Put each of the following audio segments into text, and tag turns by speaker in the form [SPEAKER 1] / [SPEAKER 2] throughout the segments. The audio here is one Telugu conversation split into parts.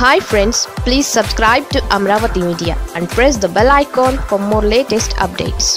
[SPEAKER 1] hi friends please subscribe to Amaravati media and press the bell icon for more latest updates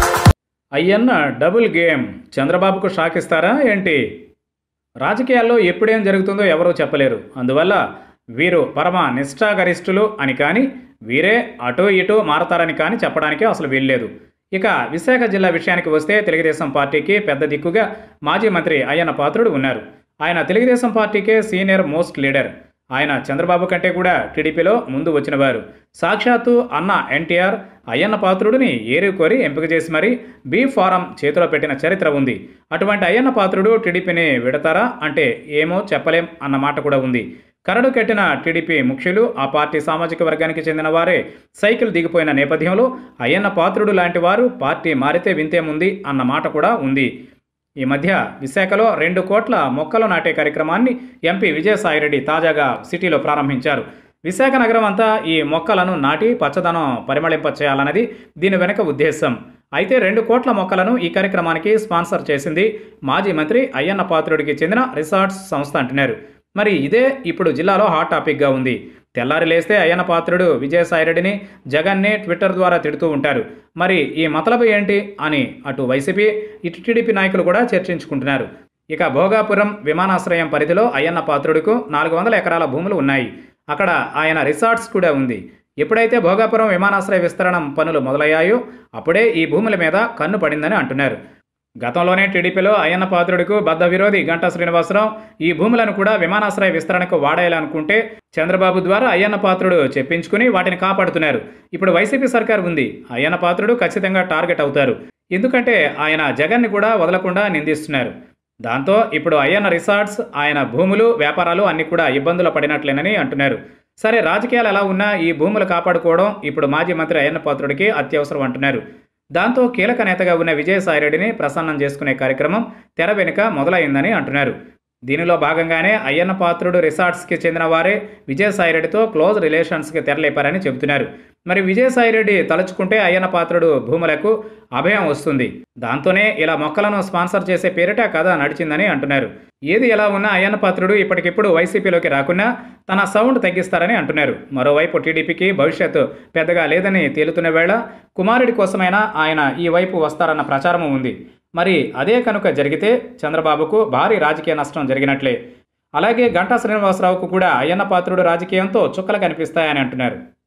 [SPEAKER 2] Ayyanna double game చంద్రబాబుకు షాక్ ఇస్తారా ఏంటి రాజకీయాల్లో ఎప్పుడేం జరుగుతుందో ఎవరూ చెప్పలేరు అందువల్ల వీరు పరమ నిష్ఠాగరిష్ఠులు అని కానీ వీరే అటు ఇటు మారతారని కానీ చెప్పడానికి అసలు వీల్లేదు ఇక విశాఖ జిల్లా విషయానికి వస్తే తెలుగుదేశం పార్టీకి పెద్ద దిక్కుగా మాజీ మంత్రి అయ్యన్న పాత్రుడు ఉన్నారు ఆయన తెలుగుదేశం పార్టీకే సీనియర్ మోస్ట్ లీడర్ ఆయన చంద్రబాబు కంటే కూడా టీడీపీలో ముందు వచ్చినవారు సాక్షాత్తు అన్న ఎన్టీఆర్ అయ్యన్న పాత్రుడిని ఏరుకోరి ఎంపిక చేసి మరీ బీ ఫారం చేతిలో పెట్టిన చరిత్ర ఉంది అటువంటి అయ్యన్న పాత్రుడు టీడీపీని విడతారా అంటే ఏమో చెప్పలేం అన్న మాట కూడా ఉంది కరడు కట్టిన టీడీపీ ముఖ్యులు ఆ పార్టీ సామాజిక వర్గానికి చెందిన వారే సైకిల్ దిగిపోయిన నేపథ్యంలో అయ్యన్న పాత్రుడు లాంటి వారు పార్టీ మారితే వింతేముంది అన్న మాట కూడా ఉంది ఈ మధ్య విశాఖలో రెండు కోట్ల మొక్కలు నాటే కార్యక్రమాన్ని ఎంపీ విజయసాయిరెడ్డి తాజాగా సిటీలో ప్రారంభించారు విశాఖ నగరం అంతా ఈ మొక్కలను నాటి పచ్చదనం పరిమళింప చేయాలన్నది దీని వెనుక ఉద్దేశం అయితే రెండు కోట్ల మొక్కలను ఈ కార్యక్రమానికి స్పాన్సర్ చేసింది మాజీ మంత్రి అయ్యన్న పాత్రుడికి చెందిన రిసార్ట్స్ సంస్థ అంటున్నారు మరి ఇదే ఇప్పుడు జిల్లాలో హాట్ టాపిక్గా ఉంది తెల్లారి లేస్తే అయ్యన్న పాత్రుడు విజయసాయిరెడ్డిని జగన్ని ట్విట్టర్ ద్వారా తిడుతూ ఉంటారు మరి ఈ మతలబు ఏంటి అని అటు వైసీపీ ఇటు టీడీపీ నాయకులు కూడా చర్చించుకుంటున్నారు ఇక భోగాపురం విమానాశ్రయం పరిధిలో అయ్యన్న పాత్రుడికు నాలుగు వందల ఎకరాల భూములు ఉన్నాయి అక్కడ ఆయన రిసార్ట్స్ కూడా ఉంది ఎప్పుడైతే భోగాపురం విమానాశ్రయ విస్తరణ పనులు మొదలయ్యాయో అప్పుడే ఈ భూముల మీద కన్ను పడిందని అంటున్నారు గతంలోనే టీడీపీలో అయ్యన్న పాత్రుడికు బద్ద విరోధి గంటా శ్రీనివాసరావు ఈ భూములను కూడా విమానాశ్రయ విస్తరణకు వాడేయాలనుకుంటే చంద్రబాబు ద్వారా అయ్యన్న పాత్రుడు చెప్పించుకుని వాటిని కాపాడుతున్నారు ఇప్పుడు వైసీపీ సర్కార్ ఉంది అయ్యన్న పాత్రుడు ఖచ్చితంగా టార్గెట్ అవుతారు ఎందుకంటే ఆయన జగన్ని కూడా వదలకుండా నిందిస్తున్నారు దాంతో ఇప్పుడు అయ్యన్న రిసార్ట్స్ ఆయన భూములు వ్యాపారాలు అన్ని కూడా ఇబ్బందులు పడినట్లేనని అంటున్నారు సరే రాజకీయాలు ఎలా ఉన్నా ఈ భూములు కాపాడుకోవడం ఇప్పుడు మాజీ మంత్రి అయ్యన్న పాత్రుడికి అత్యవసరం అంటున్నారు దాంతో కీలక నేతగా ఉన్న విజయసాయిరెడ్డిని ప్రసన్నం చేసుకునే కార్యక్రమం తెర వెనుక మొదలైందని అంటున్నారు దీనిలో భాగంగానే అయ్యన్న పాత్రుడు రిసార్ట్స్కి చెందిన వారే విజయసాయిరెడ్డితో క్లోజ్ రిలేషన్స్కి తెరలేపారని చెబుతున్నారు మరి విజయసాయిరెడ్డి తలుచుకుంటే అయ్యన్న పాత్రుడు భూములకు అభయం వస్తుంది దాంతోనే ఇలా మొక్కలను స్పాన్సర్ చేసే పేరిట కథ నడిచిందని అంటున్నారు ఏది ఎలా ఉన్నా అయ్యన్న పాత్రుడు ఇప్పటికిప్పుడు వైసీపీలోకి రాకున్నా తన సౌండ్ తగ్గిస్తారని అంటున్నారు మరోవైపు టీడీపీకి భవిష్యత్తు పెద్దగా లేదని తేలుతున్న వేళ కుమారుడి కోసమైనా ఆయన ఈ వైపు వస్తారన్న ప్రచారం ఉంది మరి అదే కనుక జరిగితే చంద్రబాబుకు భారీ రాజకీయ నష్టం జరిగినట్లే అలాగే గంటా శ్రీనివాసరావుకు కూడా అయ్యన్న పాత్రుడు రాజకీయంతో చుక్కలు కనిపిస్తాయని అంటున్నారు